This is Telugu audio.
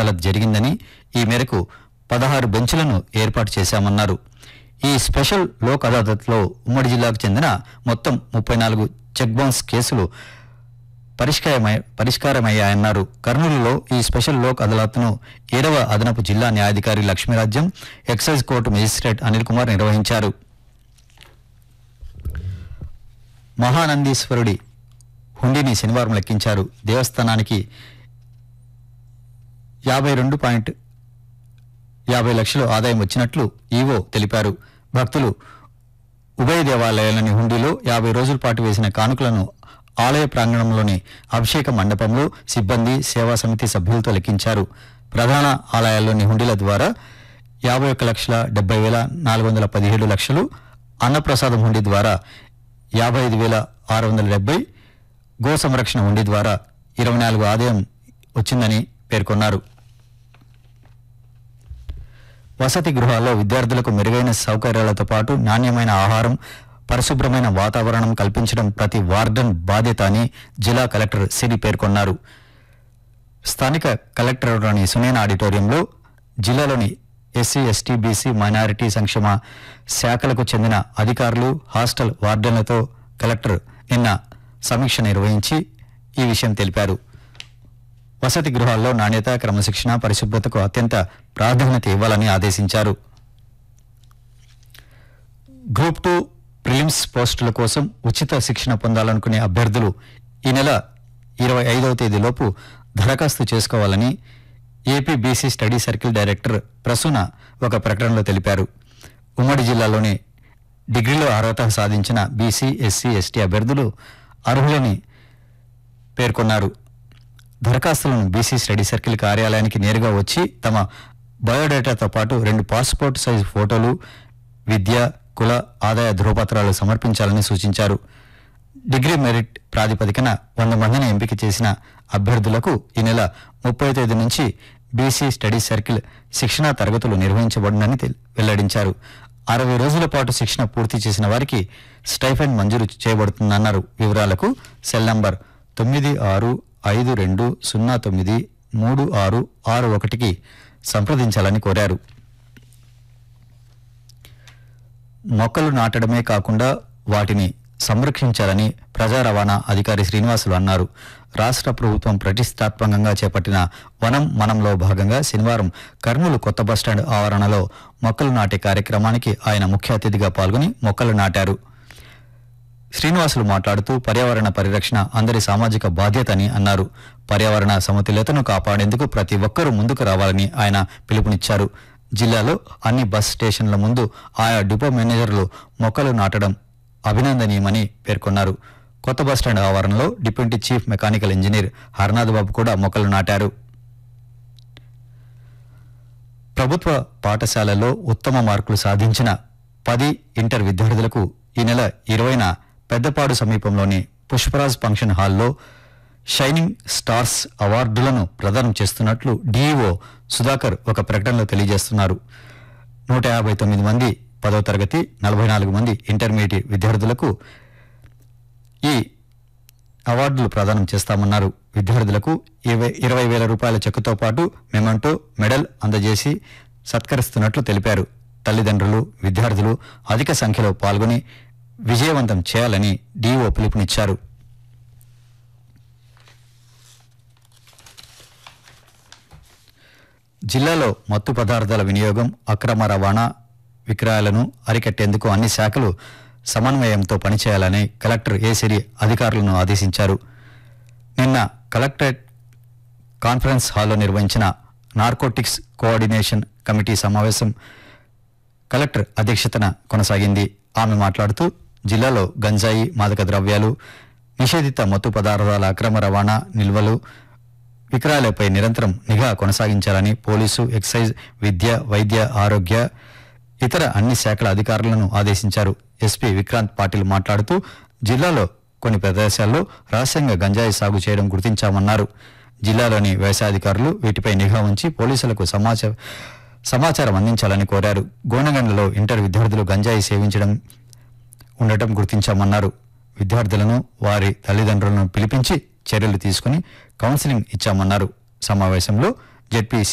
అదాలత్ జరిగిందని ఈ మేరకు పదహారు బెంచ్లను ఏర్పాటు చేశామన్నారు ఈ స్పెషల్ లోక్ అదాలత్లో ఉమ్మడి జిల్లాకు చెందిన మొత్తం ముప్పై నాలుగు చెక్ బౌన్స్ కేసులు పరిష్కారమై పరిష్కారమయ్యాయన్నారు కర్నూలులో ఈ స్పెషల్ లోక్ అదాలత్ను ఏడవ అదనపు జిల్లా న్యాయాధికారి Lakshmirajyam excise court magistrate Anil Kumar నిర్వహించారు మహానందీశ్వరుడి హుండీని శనివారం లెక్కించారు దేవస్థానానికి యాభై రెండు పాయింట్ యాభై లక్షలు ఆదాయం వచ్చినట్లు ఈవో తెలిపారు భక్తులు ఉభయ దేవాలయాలని హుండీలో యాభై రోజుల పాటు వేసిన కానుకలను ఆలయ ప్రాంగణంలోని అభిషేక మండపంలో సిబ్బంది సేవా సమితి సభ్యులతో లెక్కించారు ప్రధాన ఆలయాల్లోని హుండీల ద్వారా యాభై ఒక్క లక్షల డెబ్బై వేల నాలుగు వందల పదిహేడు లక్షలు అన్నప్రసాదం హుండీ ద్వారా యాభై ఐదు వేల ఆరు వందల డెబ్బై గో సంరక్షణ హుండీ ద్వారా ఇరవై నాలుగు ఆదాయం వచ్చిందని పేర్కొన్నారు వసతి గృహాల్లో విద్యార్థులకు మెరుగైన సౌకర్యాలతో పాటు నాణ్యమైన ఆహారం పరిశుభ్రమైన వాతావరణం కల్పించడం ప్రతి వార్డన్ బాధ్యత అని జిల్లా కలెక్టర్ సిరి పేర్కొన్నారు స్థానిక కలెక్టర్లోని సునేన ఆడిటోరియంలో జిల్లాలోని ఎస్సీ ఎస్టీ బీసీ మైనారిటీ సంక్షేమ శాఖలకు చెందిన అధికారులు హాస్టల్ వార్డెన్లతో కలెక్టర్ నిన్న సమీక్ష నిర్వహించి ఈ విషయం తెలిపారు వసతి గృహాల్లో నాణ్యత క్రమశిక్షణ పరిశుభ్రతకు అత్యంత ప్రాధాన్యత ఇవ్వాలని ఆదేశించారు గ్రూప్ టూ ప్రిలిమ్స్ పోస్టుల కోసం ఉచిత శిక్షణ పొందాలనుకునే అభ్యర్థులు ఈ నెల ఇరవై ఐదవ తేదీలోపు దరఖాస్తు చేసుకోవాలని AP BC study circle director Prasuna ఒక ప్రకటనలో తెలిపారు ఉమ్మడి జిల్లాలోని డిగ్రీలో అర్హత సాధించిన బీసీ ఎస్సీ ఎస్టీ అభ్యర్థులు అర్హులని పేర్కొన్నారు దరఖాస్తులను బీసీ స్టడీ సర్కిల్ కార్యాలయానికి నేరుగా వచ్చి తమ బయోడేటాతో పాటు రెండు పాస్పోర్ట్ సైజు ఫోటోలు విద్య కుల ఆదాయ ధృవపత్రాలు సమర్పించాలని సూచించారు డిగ్రీ మెరిట్ ప్రాతిపదికన వంద మందిని ఎంపిక చేసిన అభ్యర్థులకు ఈ నెల ముప్పై తేదీ నుంచి బీసీ స్టడీ సర్కిల్ శిక్షణా తరగతులు నిర్వహించబడిందని తెల్- వెల్లడించారు అరవై రోజుల పాటు శిక్షణ పూర్తి చేసిన వారికి స్టైఫండ్ మంజూరు చేయబడుతుందన్నారు వివరాలకు సెల్ నంబర్ తొమ్మిది ఆరు ఐదు రెండు సున్నా తొమ్మిది మూడు ఆరు ఆరు ఒకటికి సంప్రదించాలని కోరారు మొక్కలు నాటడమే కాకుండా వాటిని సంరక్షించాలని ప్రజా రవాణా అధికారి శ్రీనివాసులు అన్నారు రాష్ట్ర ప్రభుత్వం ప్రతిష్టాత్మకంగా చేపట్టిన వనం మనంలో భాగంగా శనివారం కర్నూలు కొత్త బస్టాండ్ ఆవరణలో మొక్కలు నాటే కార్యక్రమానికి ఆయన ముఖ్య అతిథిగా పాల్గొని మొక్కలు నాటారు శ్రీనివాసులు మాట్లాడుతూ పర్యావరణ పరిరక్షణ అందరి సామాజిక బాధ్యత అని అన్నారు పర్యావరణ సమతుల్యతను కాపాడేందుకు ప్రతి ఒక్కరూ ముందుకు రావాలని ఆయన పిలుపునిచ్చారు జిల్లాలో అన్ని బస్ స్టేషన్ల ముందు ఆయా డిపో మేనేజర్లు మొక్కలు నాటడం అభినందనీయమని పేర్కొన్నారు కొత్త బస్టాండ్ ఆవరణలో deputy chief mechanical engineer Harnath Babu కూడా మొక్కలు నాటారు ప్రభుత్వ పాఠశాలల్లో ఉత్తమ మార్కులు సాధించిన పది ఇంటర్ విద్యార్థులకు ఈ నెల ఇరవైన పెద్దపాడు సమీపంలోని పుష్పరాజ్ ఫంక్షన్ హాల్లో షైనింగ్ స్టార్స్ అవార్డులను ప్రదానం చేస్తున్నట్లు డీఈఓ సుధాకర్ ఒక ప్రకటనలో తెలియజేస్తున్నారు నూట యాభై తొమ్మిది మంది పదవ తరగతి నలభై నాలుగు మంది ఇంటర్మీడియట్ విద్యార్థులకు ఈ అవార్డులు ప్రదానం చేస్తామన్నారు విద్యార్థులకు ఇరవై ఇరవై వేల రూపాయల చెక్కుతో పాటు మెమంటో మెడల్ అందజేసి సత్కరిస్తున్నట్లు తెలిపారు తల్లిదండ్రులు విద్యార్థులు అధిక సంఖ్యలో పాల్గొని విజయవంతం చేయాలని డీఓ పిలుపునిచ్చారు జిల్లాలో మత్తు పదార్థాల వినియోగం అక్రమ రవాణా విక్రయాలను అరికట్టేందుకు అన్ని శాఖలు సమన్వయంతో పనిచేయాలని కలెక్టర్ ఏ సిరి అధికారులను ఆదేశించారు నిన్న కలెక్టరేట్ కాన్ఫరెన్స్ హాల్లో నిర్వహించిన నార్కోటిక్స్ కోఆర్డినేషన్ కమిటీ సమావేశం కలెక్టర్ అధ్యక్షతన కొనసాగింది ఆమె మాట్లాడుతూ జిల్లాలో గంజాయి మాదక ద్రవ్యాలు నిషేధిత మత్తు పదార్థాల అక్రమ రవాణా నిల్వలు విక్రయాలపై నిరంతరం నిఘా కొనసాగించాలని పోలీసు ఎక్సైజ్ విద్య వైద్య ఆరోగ్య ఇతర అన్ని శాఖల అధికారులను ఆదేశించారు ఎస్పీ విక్రాంత్ పాటిల్ మాట్లాడుతూ జిల్లాలో కొన్ని ప్రదేశాల్లో రహస్యంగా గంజాయి సాగు చేయడం గుర్తించామన్నారు జిల్లాలోని వ్యవసాయాధికారులు వీటిపై నిఘా ఉంచి పోలీసులకు సమాచార సమాచారం అందించాలని కోరారు గోనగండ్లలో ఇంటర్ విద్యార్థులు గంజాయి సేవించడం ఉండటం గుర్తించామన్నారు విద్యార్థులను వారి తల్లిదండ్రులను పిలిపించి చర్యలు తీసుకుని కౌన్సిలింగ్ ఇచ్చామన్నారు సమావేశంలో జెడ్పీ